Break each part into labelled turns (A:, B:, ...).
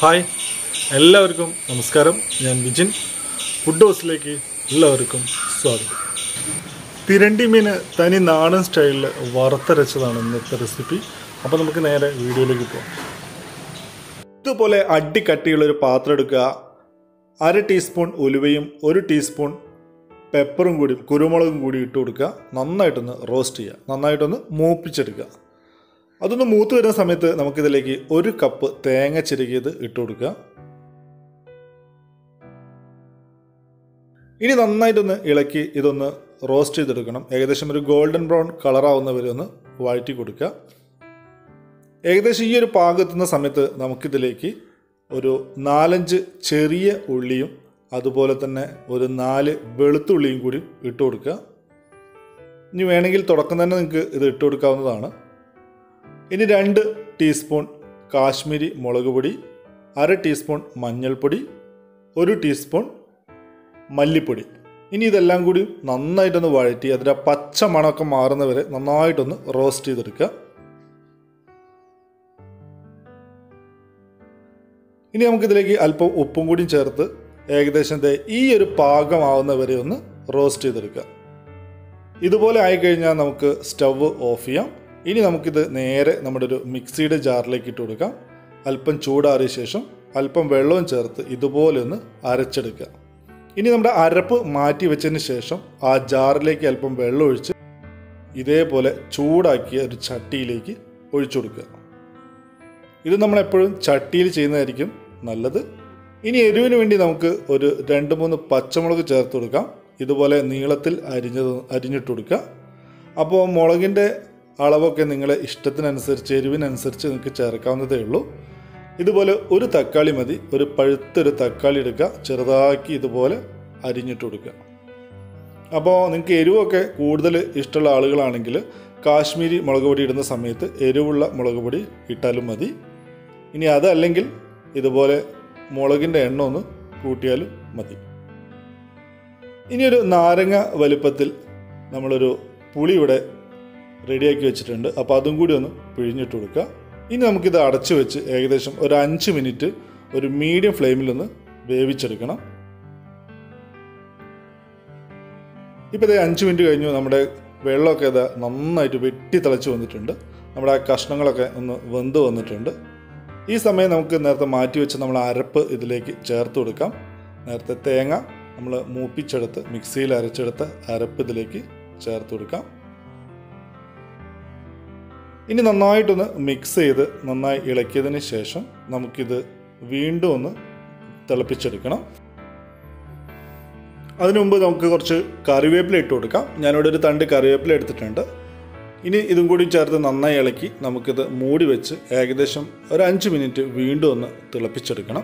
A: hi എല്ലാവർക്കും നമസ്കാരം ഞാൻ വിജിൻ ഫുഡ് ഹൗസിലേക്ക് എല്ലാവർക്കും സ്വാഗതം തിരണ്ടി മീൻ തനി നാടൻ സ്റ്റൈലിൽ വറുത്തരച്ചതാണ് ഇന്നത്തെ റെസിപ്പി അപ്പോൾ നമുക്ക് നേരെ വീഡിയോയിലേക്ക് പോകാം ഇതുപോലെ അടിക്കട്ടിയുള്ള ഒരു പാത്രം എടുക്കുക അര ടീസ്പൂൺ ഉലുവയും ഒരു ടീസ്പൂൺ പെപ്പറും കൂടി കുരുമുളകും കൂടി ഇട്ട് കൊടുക്കുക നന്നായിട്ടൊന്ന് റോസ്റ്റ് ചെയ്യുക നന്നായിട്ടൊന്ന് മൂപ്പിച്ചെടുക്കുക അതൊന്ന് മൂത്ത് വരുന്ന സമയത്ത് നമുക്കിതിലേക്ക് ഒരു കപ്പ് തേങ്ങ ചിരകിയത് ഇട്ട് കൊടുക്കുക ഇനി നന്നായിട്ടൊന്ന് ഇളക്കി ഇതൊന്ന് റോസ്റ്റ് ചെയ്തെടുക്കണം ഏകദേശം ഒരു ഗോൾഡൻ ബ്രൗൺ കളറാവുന്ന വരെ ഒന്ന് വഴറ്റി കൊടുക്കുക ഏകദേശം ഈ ഒരു പാകത്തുന്ന സമയത്ത് നമുക്കിതിലേക്ക് ഒരു നാലഞ്ച് ചെറിയ ഉള്ളിയും അതുപോലെ തന്നെ ഒരു നാല് വെളുത്തുള്ളിയും കൂടി ഇട്ട് കൊടുക്കുക ഇനി വേണമെങ്കിൽ തുടക്കം തന്നെ നിങ്ങൾക്ക് ഇത് ഇട്ട് കൊടുക്കാവുന്നതാണ് ഇനി രണ്ട് ടീസ്പൂൺ കാശ്മീരി മുളക് പൊടി അര ടീസ്പൂൺ മഞ്ഞൾപ്പൊടി ഒരു ടീസ്പൂൺ മല്ലിപ്പൊടി ഇനി ഇതെല്ലാം കൂടി നന്നായിട്ടൊന്ന് വഴറ്റി അതിൻ്റെ പച്ച മണമൊക്കെ മാറുന്നവരെ നന്നായിട്ടൊന്ന് റോസ്റ്റ് ചെയ്തെടുക്കുക ഇനി നമുക്കിതിലേക്ക് അല്പം ഉപ്പും കൂടി ചേർത്ത് ഏകദേശം ദേ ഈ ഒരു പാകമാവുന്ന വരെ ഒന്ന് റോസ്റ്റ് ചെയ്തെടുക്കുക ഇതുപോലെ ആയിക്കഴിഞ്ഞാൽ നമുക്ക് സ്റ്റവ് ഓഫ് ചെയ്യാം ഇനി നമുക്കിത് നേരെ നമ്മുടെ ഒരു മിക്സിയുടെ ജാറിലേക്ക് ഇട്ട് കൊടുക്കാം അല്പം ചൂടാറിയ ശേഷം അല്പം വെള്ളവും ചേർത്ത് ഇതുപോലെ ഒന്ന് അരച്ചെടുക്കുക ഇനി നമ്മുടെ അരപ്പ് മാറ്റി വെച്ചതിന് ശേഷം ആ ജാറിലേക്ക് അല്പം വെള്ളം ഒഴിച്ച് ഇതേപോലെ ചൂടാക്കിയ ഒരു ചട്ടിയിലേക്ക് ഒഴിച്ചു കൊടുക്കുക ഇത് നമ്മൾ എപ്പോഴും ചട്ടിയിൽ ചെയ്യുന്നതായിരിക്കും നല്ലത് ഇനി എരിവിന് വേണ്ടി നമുക്ക് ഒരു രണ്ട് മൂന്ന് പച്ചമുളക് ചേർത്ത് കൊടുക്കാം ഇതുപോലെ നീളത്തിൽ അരിഞ്ഞത് അരിഞ്ഞിട്ട് കൊടുക്കുക അപ്പോൾ മുളകിൻ്റെ അളവൊക്കെ നിങ്ങളെ ഇഷ്ടത്തിനനുസരിച്ച് എരിവിനനുസരിച്ച് നിങ്ങൾക്ക് ചേർക്കാവുന്നതേ ഉള്ളൂ ഇതുപോലെ ഒരു തക്കാളി മതി ഒരു പഴുത്തൊരു തക്കാളി എടുക്കുക ചെറുതാക്കി ഇതുപോലെ അരിഞ്ഞിട്ട് കൊടുക്കുക അപ്പോൾ നിങ്ങൾക്ക് എരിവൊക്കെ കൂടുതൽ ഇഷ്ടമുള്ള ആളുകളാണെങ്കിൽ കാശ്മീരി മുളക് പൊടി ഇടുന്ന സമയത്ത് എരിവുള്ള മുളക് പൊടി ഇട്ടാലും മതി ഇനി അതല്ലെങ്കിൽ ഇതുപോലെ മുളകിൻ്റെ എണ്ണ ഒന്ന് കൂട്ടിയാലും മതി ഇനിയൊരു നാരങ്ങ വലുപ്പത്തിൽ നമ്മളൊരു പുളി ഇവിടെ റെഡിയാക്കി വെച്ചിട്ടുണ്ട് അപ്പോൾ അതും കൂടി ഒന്ന് പിഴിഞ്ഞിട്ട് കൊടുക്കുക ഇനി നമുക്കിത് അടച്ചു വെച്ച് ഏകദേശം ഒരു അഞ്ച് മിനിറ്റ് ഒരു മീഡിയം ഫ്ലെയിമിൽ ഒന്ന് വേവിച്ചെടുക്കണം ഇപ്പോൾ ഇത് അഞ്ച് മിനിറ്റ് കഴിഞ്ഞു നമ്മുടെ വെള്ളമൊക്കെ ഇത് നന്നായിട്ട് വെട്ടി തിളച്ച് വന്നിട്ടുണ്ട് നമ്മുടെ ആ കഷ്ണങ്ങളൊക്കെ ഒന്ന് വെന്ത് വന്നിട്ടുണ്ട് ഈ സമയം നമുക്ക് നേരത്തെ മാറ്റി വെച്ച് നമ്മൾ അരപ്പ് ഇതിലേക്ക് ചേർത്ത് കൊടുക്കാം നേരത്തെ തേങ്ങ നമ്മൾ മൂപ്പിച്ചെടുത്ത് മിക്സിയിൽ അരച്ചെടുത്ത അരപ്പ് ഇതിലേക്ക് ചേർത്ത് കൊടുക്കാം ഇനി നന്നായിട്ടൊന്ന് മിക്സ് ചെയ്ത് നന്നായി ഇളക്കിയതിന് ശേഷം നമുക്കിത് വീണ്ടും ഒന്ന് തിളപ്പിച്ചെടുക്കണം അതിനു മുമ്പ് നമുക്ക് കുറച്ച് കറിവേപ്പില ഇട്ട് കൊടുക്കാം ഞാനിവിടെ ഒരു തണ്ട് കറിവേപ്പില എടുത്തിട്ടുണ്ട് ഇനി ഇതും കൂടി ചേർത്ത് നന്നായി ഇളക്കി നമുക്കിത് മൂടി വെച്ച് ഏകദേശം ഒരു അഞ്ച് മിനിറ്റ് വീണ്ടും ഒന്ന് തിളപ്പിച്ചെടുക്കണം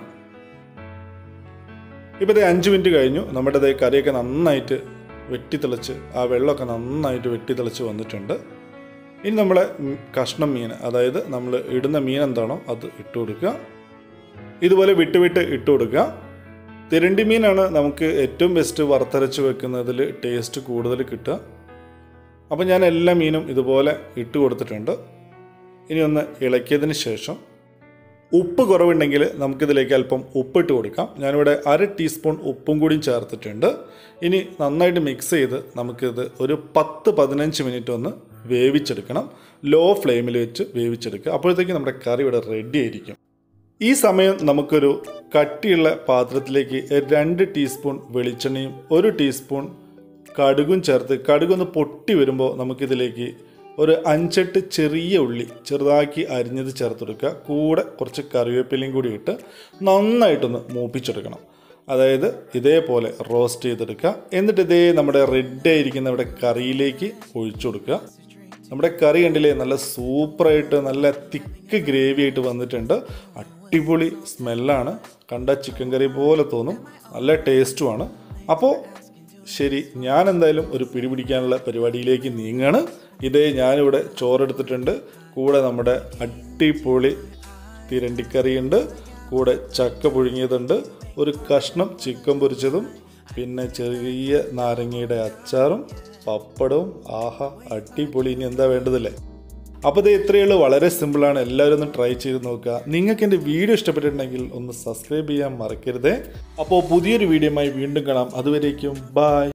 A: ഇപ്പോൾ ഇത് അഞ്ച് മിനിറ്റ് കഴിഞ്ഞു നമ്മുടെ ദേ കറിയൊക്കെ നന്നായിട്ട് വെട്ടിത്തിളച്ച് ആ വെള്ളമൊക്കെ നന്നായിട്ട് വെട്ടിത്തിളച്ച് വന്നിട്ടുണ്ട് ഇനി നമ്മളെ കഷ്ണം മീൻ അതായത് നമ്മൾ ഇടുന്ന മീൻ എന്താണോ അത് ഇട്ട് കൊടുക്കുക ഇതുപോലെ വിട്ട് വിട്ട് ഇട്ട് കൊടുക്കുക തിരണ്ടി മീനാണ് നമുക്ക് ഏറ്റവും ബെസ്റ്റ് വറുത്തരച്ച് വെക്കുന്നതിൽ ടേസ്റ്റ് കൂടുതൽ കിട്ടുക അപ്പോൾ ഞാൻ എല്ലാ മീനും ഇതുപോലെ ഇട്ട് കൊടുത്തിട്ടുണ്ട് ഇനി ഒന്ന് ഇളക്കിയതിന് ശേഷം ഉപ്പ് കുറവുണ്ടെങ്കിൽ നമുക്കിതിലേക്ക് അല്പം ഉപ്പിട്ട് കൊടുക്കാം ഞാനിവിടെ അര ടീസ്പൂൺ ഉപ്പും കൂടിയും ചേർത്തിട്ടുണ്ട് ഇനി നന്നായിട്ട് മിക്സ് ചെയ്ത് നമുക്കിത് ഒരു പത്ത് പതിനഞ്ച് മിനിറ്റ് ഒന്ന് വേവിച്ചെടുക്കണം ലോ ഫ്ലെയിമിൽ വെച്ച് വേവിച്ചെടുക്കുക അപ്പോഴത്തേക്ക് നമ്മുടെ കറി ഇവിടെ റെഡി ആയിരിക്കും ഈ സമയം നമുക്കൊരു കട്ടിയുള്ള പാത്രത്തിലേക്ക് രണ്ട് ടീസ്പൂൺ വെളിച്ചെണ്ണയും ഒരു ടീസ്പൂൺ കടുകും ചേർത്ത് കടുകൊന്ന് പൊട്ടി വരുമ്പോൾ നമുക്കിതിലേക്ക് ഒരു അഞ്ചെട്ട് ചെറിയ ഉള്ളി ചെറുതാക്കി അരിഞ്ഞത് ചേർത്ത് കൊടുക്കുക കൂടെ കുറച്ച് കറിവേപ്പിലയും കൂടി ഇട്ട് നന്നായിട്ടൊന്ന് മൂപ്പിച്ചെടുക്കണം അതായത് ഇതേപോലെ റോസ്റ്റ് ചെയ്തെടുക്കുക എന്നിട്ട് ഇതേ നമ്മുടെ റെഡ് ആയിരിക്കുന്ന ഇവിടെ കറിയിലേക്ക് ഒഴിച്ചു കൊടുക്കുക നമ്മുടെ കറി കണ്ടില്ലേ നല്ല സൂപ്പറായിട്ട് നല്ല തിക്ക് ഗ്രേവി ആയിട്ട് വന്നിട്ടുണ്ട് അടിപൊളി സ്മെല്ലാണ് കണ്ട ചിക്കൻ കറി പോലെ തോന്നും നല്ല ടേസ്റ്റുമാണ് അപ്പോൾ ശരി ഞാൻ എന്തായാലും ഒരു പിടി പിടിക്കാനുള്ള പരിപാടിയിലേക്ക് നീങ്ങാണ് ഇതേ ഞാനിവിടെ ചോറെടുത്തിട്ടുണ്ട് കൂടെ നമ്മുടെ അടിപൊളി തിരണ്ടിക്കറിയുണ്ട് കൂടെ ചക്ക പുഴുങ്ങിയതുണ്ട് ഒരു കഷ്ണം ചിക്കൻ പൊരിച്ചതും പിന്നെ ചെറിയ നാരങ്ങയുടെ അച്ചാറും പപ്പടവും ആഹാ അടിപൊളി ഇനി എന്താ വേണ്ടതില്ലേ അപ്പോൾ ഇത് ഇത്രയേ ഉള്ളൂ വളരെ സിമ്പിളാണ് എല്ലാവരും ഒന്ന് ട്രൈ ചെയ്ത് നോക്കുക നിങ്ങൾക്ക് എൻ്റെ വീഡിയോ ഇഷ്ടപ്പെട്ടിട്ടുണ്ടെങ്കിൽ ഒന്ന് സബ്സ്ക്രൈബ് ചെയ്യാൻ മറക്കരുതേ അപ്പോൾ പുതിയൊരു വീഡിയോയുമായി വീണ്ടും കാണാം അതുവരേക്കും ബൈ